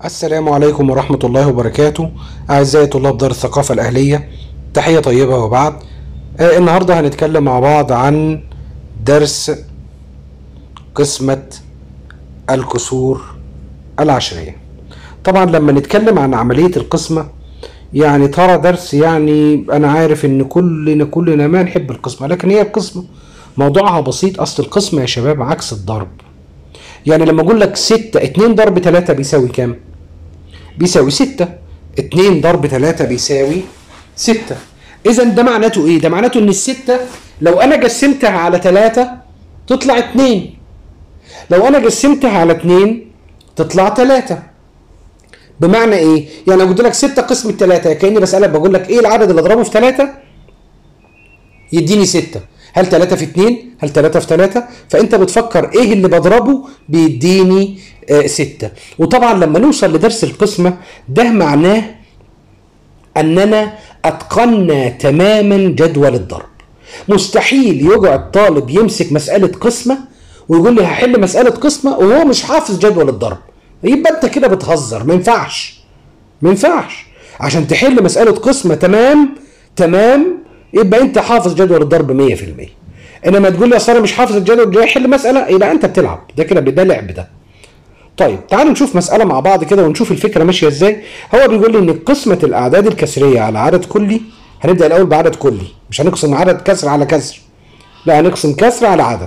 السلام عليكم ورحمة الله وبركاته أعزائي طلاب دار الثقافة الأهلية تحية طيبة وبعد آه النهاردة هنتكلم مع بعض عن درس قسمة الكسور العشرية طبعا لما نتكلم عن عملية القسمة يعني ترى درس يعني أنا عارف إن كلنا كلنا ما نحب القسمة لكن هي القسمة موضوعها بسيط أصل القسمة يا شباب عكس الضرب يعني لما اقول لك 6 2 ضرب 3 بيساوي كام؟ بيساوي 6 2 ضرب 3 بيساوي 6 اذا ده معناته ايه؟ ده معناته ان الستة لو انا قسمتها على 3 تطلع 2 لو انا قسمتها على 2 تطلع 3 بمعنى ايه؟ يعني لو قلت لك 6 قسم 3 كاني بسالك بقول لك ايه العدد اللي اضربه في 3 يديني 6 هل 3 في 2 هل 3 في 3 فانت بتفكر ايه اللي بضربه بيديني 6 وطبعا لما نوصل لدرس القسمه ده معناه اننا اتقنا تماما جدول الضرب مستحيل يقعد طالب يمسك مساله قسمه ويقول لي هحل مساله قسمه وهو مش حافظ جدول الضرب يبقى انت كده بتهزر ما ينفعش ما ينفعش عشان تحل مساله قسمه تمام تمام يبقى انت حافظ جدول الضرب 100% انما تقول لي اصل انا مش حافظ الجدول جاي احل مساله يبقى انت بتلعب ده كده ده لعب ده طيب تعالوا نشوف مساله مع بعض كده ونشوف الفكره ماشيه ازاي هو بيقول لي ان قسمه الاعداد الكسريه على عدد كلي هنبدا الاول بعدد كلي مش هنقسم عدد كسر على كسر لا هنقسم كسر على عدد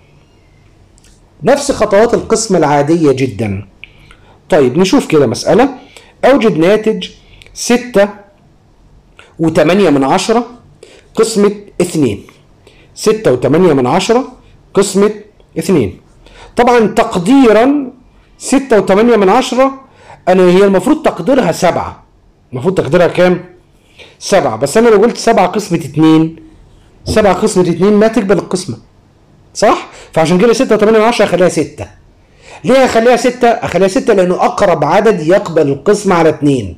نفس خطوات القسمه العاديه جدا طيب نشوف كده مساله اوجد ناتج 6 و8 من عشرة قسمة اتنين ستة وتمانية من عشرة قسمة اتنين طبعا تقديرا ستة وتمانية من عشرة انا هي المفروض تقديرها سبعة المفروض تقديرها كام سبعة بس انا لو قلت سبعة قسمة اتنين سبعة قسمة اتنين ما تقبل القسمة صح فعشان كده ستة وتمانية من عشرة اخليها ستة ليه اخليها ستة اخليها ستة لانه اقرب عدد يقبل القسمة على اتنين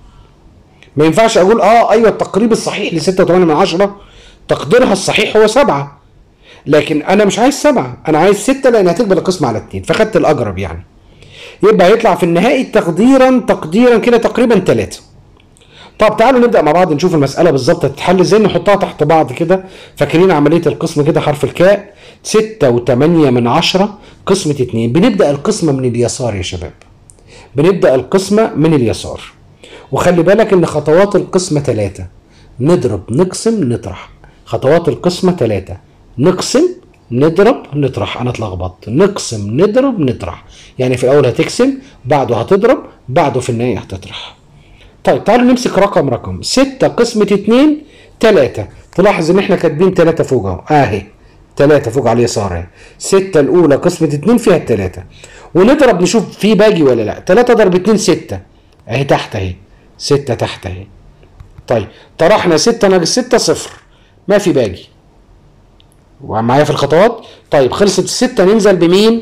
ما ينفعش اقول اه ايوه التقريب الصحيح ل 6.8 من عشرة تقديرها الصحيح هو سبعة لكن انا مش عايز سبعة انا عايز ستة لان هتقبل القسمة على اتنين فخدت الاقرب يعني يبقى هيطلع في النهائي تقديرا تقديرا كده تقريبا ثلاثة طب تعالوا نبدا مع بعض نشوف المساله بالظبط هتتحل ازاي نحطها تحت بعض كده فاكرين عمليه القسم كده حرف الكاء 6 و8 من عشرة قسمة 2 بنبدا القسمه من اليسار يا شباب بنبدا القسمه من اليسار وخلي بالك ان خطوات القسمة ثلاثة نضرب نقسم نطرح خطوات القسمة ثلاثة نقسم نضرب نطرح انا اتلخبطت نقسم نضرب نطرح يعني في الاول هتقسم بعده هتضرب بعده في النهاية هتطرح طيب تعالوا نمسك رقم رقم ستة قسمة اتنين تلاتة تلاحظ ان احنا كاتبين تلاتة فوق اهو اهي تلاتة فوق على اليسار اهي ستة الاولى قسمة اتنين فيها التلاتة ونضرب نشوف في باقي ولا لا تلاتة ضرب اتنين ستة اهي تحت اهي ستة تحت اهي طيب طرحنا ستة ناقص ستة صفر ما في باقي ومعايا في الخطوات طيب خلصت الستة ننزل بمين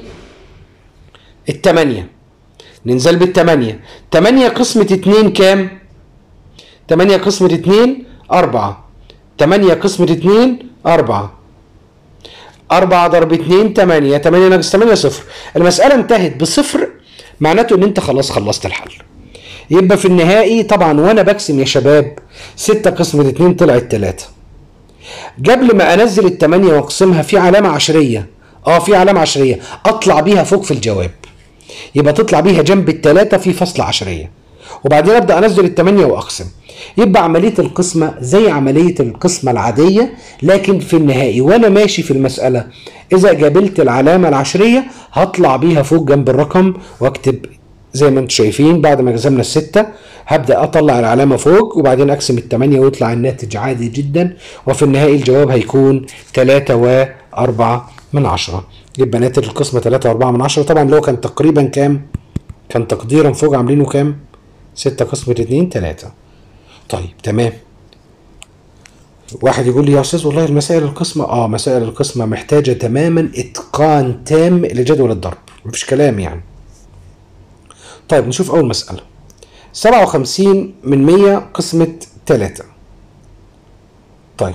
التمانية ننزل بالتمانية تمانية قسمة اتنين كام تمانية قسمة اتنين أربعة تمانية قسمة اتنين أربعة أربعة ضرب اتنين تمانية تمانية ناقص تمانية صفر المسألة انتهت بصفر معناته ان انت خلاص خلصت الحل يبقى في النهائي طبعا وانا بقسم يا شباب ستة قسمة اتنين طلعت تلاتة قبل ما انزل التمانية واقسمها في علامة عشرية اه في علامة عشرية اطلع بيها فوق في الجواب يبقى تطلع بيها جنب التلاتة في فصل عشرية وبعدين ابدا انزل التمانية واقسم يبقى عملية القسمة زي عملية القسمة العادية لكن في النهائي وانا ماشي في المسألة اذا قابلت العلامة العشرية هطلع بيها فوق جنب الرقم واكتب زي ما انتم شايفين بعد ما قسمنا الستة هبدأ أطلع العلامة فوق وبعدين أقسم التمانية ويطلع الناتج عادي جدا وفي النهائي الجواب هيكون تلاتة وأربعة من عشرة يبقى ناتج القسمة تلاتة وأربعة من عشرة طبعا لو كان تقريبا كام؟ كان تقديرا فوق عاملينه كام؟ ستة قسمة اتنين تلاتة طيب تمام واحد يقول لي يا استاذ والله المسائل القسمة اه مسائل القسمة محتاجة تماما اتقان تام لجدول الضرب مفيش كلام يعني طيب نشوف أول مسألة سبعة وخمسين من مية قسمة تلاتة طيب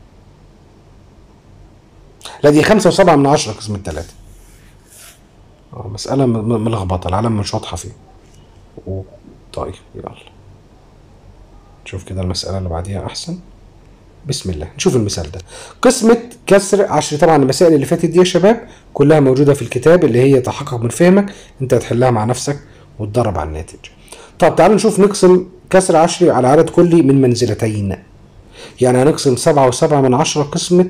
لا دي خمسة وسبعة من عشرة قسمة تلاتة اه مسألة م- م- ملخبطة العلم مش واضحة فيه و طيب يلا نشوف كده المسألة اللي بعديها أحسن بسم الله نشوف المثال ده قسمة كسر عشر طبعا المسائل اللي فاتت دي يا شباب كلها موجودة في الكتاب اللي هي تحقق من فهمك انت هتحلها مع نفسك وتدرب على الناتج طب تعالوا نشوف نقسم كسر عشري على عدد كلي من منزلتين يعني هنقسم سبعة وسبعة من عشرة قسمة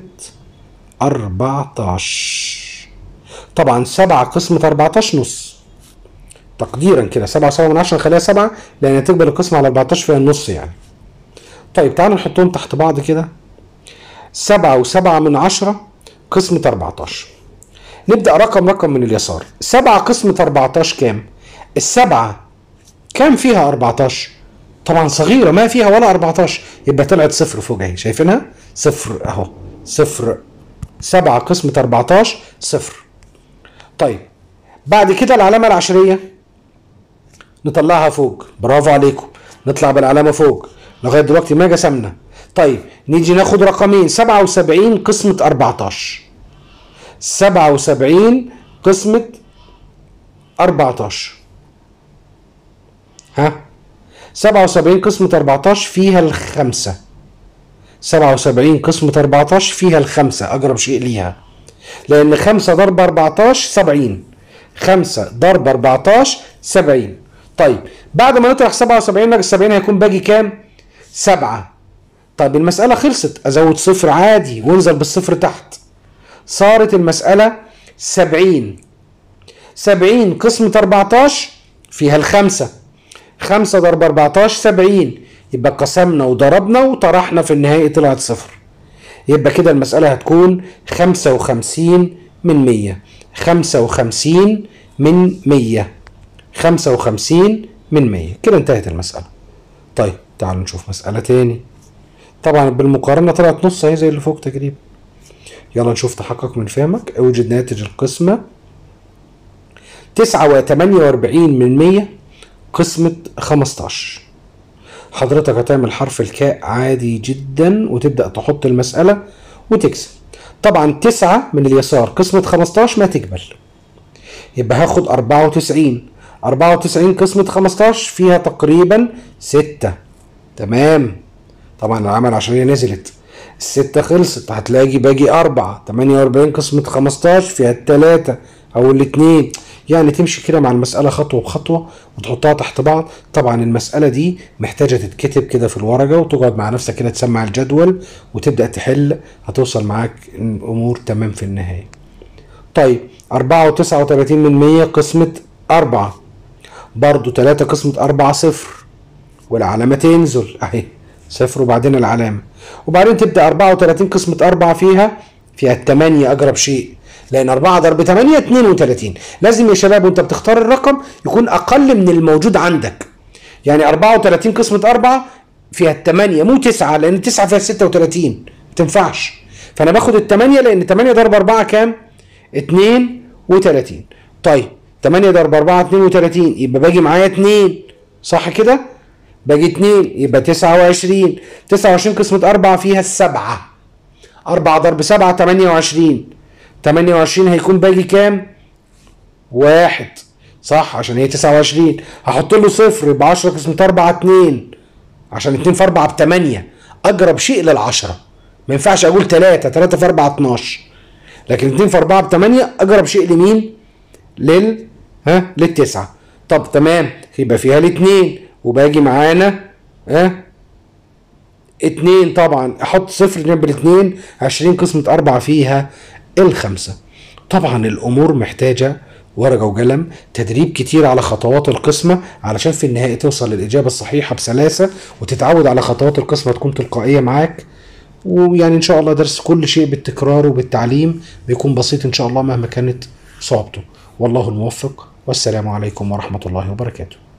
أربعتاشر طبعا سبعة قسمة أربعتاشر نص تقديرا كده سبعة وسبعة من عشرة نخليها سبعة لأن تقبل القسمة على 14 فيها النص يعني طيب تعالوا نحطهم تحت بعض كده سبعة وسبعة من عشرة قسمة 14 نبدأ رقم رقم من اليسار سبعة قسمة 14 كام؟ السبعة كام فيها 14 طبعا صغيرة ما فيها ولا 14 يبقى طلعت صفر فوق اهي شايفينها؟ صفر اهو صفر سبعة قسمة 14 صفر طيب بعد كده العلامة العشرية نطلعها فوق برافو عليكم نطلع بالعلامة فوق لغاية دلوقتي ما قسمنا طيب نيجي ناخد رقمين 77 قسمة 14 77 قسمة 14 ها 77 قسمة 14 فيها الخمسة 77 قسمة 14 فيها الخمسة أقرب شيء ليها لأن 5 ضرب 14 70 5 ضرب 14 70 طيب بعد ما نطرح 77 ناقص 70 هيكون باقي كام؟ 7 طيب المسألة خلصت أزود صفر عادي وانزل بالصفر تحت صارت المسألة 70 70 قسمة 14 فيها الخمسة 5 ضرب 14 70 يبقى قسمنا وضربنا وطرحنا في النهاية طلعت صفر يبقى كده المسألة هتكون 55 من 100 55 من 100 55 من 100 كده انتهت المسألة طيب تعالوا نشوف مسألة تاني طبعا بالمقارنة طلعت نص اهي زي اللي فوق تقريبا يلا نشوف تحقق من فهمك اوجد ناتج القسمة تسعة وتمانية واربعين من مية قسمة خمستاشر حضرتك هتعمل حرف الكاء عادي جدا وتبدأ تحط المسألة وتكسب طبعا تسعة من اليسار قسمة خمستاشر ما تقبل يبقى هاخد أربعة وتسعين أربعة وتسعين قسمة خمستاشر فيها تقريبا ستة تمام طبعا العمل عشرية نزلت الستة خلصت هتلاقي باقي أربعة تمانية وأربعين قسمة خمستاشر فيها التلاتة أو الاتنين يعني تمشي كده مع المسألة خطوة بخطوة وتحطها تحت بعض طبعا المسألة دي محتاجة تتكتب كده في الورقة وتقعد مع نفسك كده تسمع الجدول وتبدأ تحل هتوصل معاك الأمور تمام في النهاية طيب أربعة وتسعة وتلاتين من مية قسمة أربعة برضو تلاتة قسمة أربعة صفر والعلامة تنزل أهي صفر وبعدين العلامة وبعدين تبدأ 34 قسمة أربعة فيها فيها التمانية أقرب شيء لأن 4 ضرب 8 32 لازم يا شباب وأنت بتختار الرقم يكون أقل من الموجود عندك يعني 34 قسمة 4 فيها التمانية مو 9 لأن 9 فيها 36 ما تنفعش فأنا باخد التمانية لأن 8 ضرب 4 كام؟ 32 طيب 8 ضرب 4 32 يبقى باجي معايا 2 صح كده؟ باجي 2 يبقى 29 29 قسمة 4 فيها السبعة 4 ضرب 7 28 28 هيكون باقي كام؟ واحد صح عشان هي 29 هحط له صفر يبقى 10 قسمة 4 2 عشان 2 في 4 ب 8 اقرب شيء للعشرة ما ينفعش اقول 3 3 في 4 12 لكن 2 في 4 ب 8 اقرب شيء لمين؟ لل ها للتسعة طب تمام يبقى فيها الاثنين وباجي معانا ها اتنين طبعا احط صفر جنب الاتنين عشرين قسمة اربعة فيها الخمسة طبعا الامور محتاجة ورقة وقلم تدريب كتير على خطوات القسمة علشان في النهاية توصل للإجابة الصحيحة بسلاسة وتتعود على خطوات القسمة تكون تلقائية معاك ويعني إن شاء الله درس كل شيء بالتكرار وبالتعليم بيكون بسيط إن شاء الله مهما كانت صعوبته والله الموفق والسلام عليكم ورحمة الله وبركاته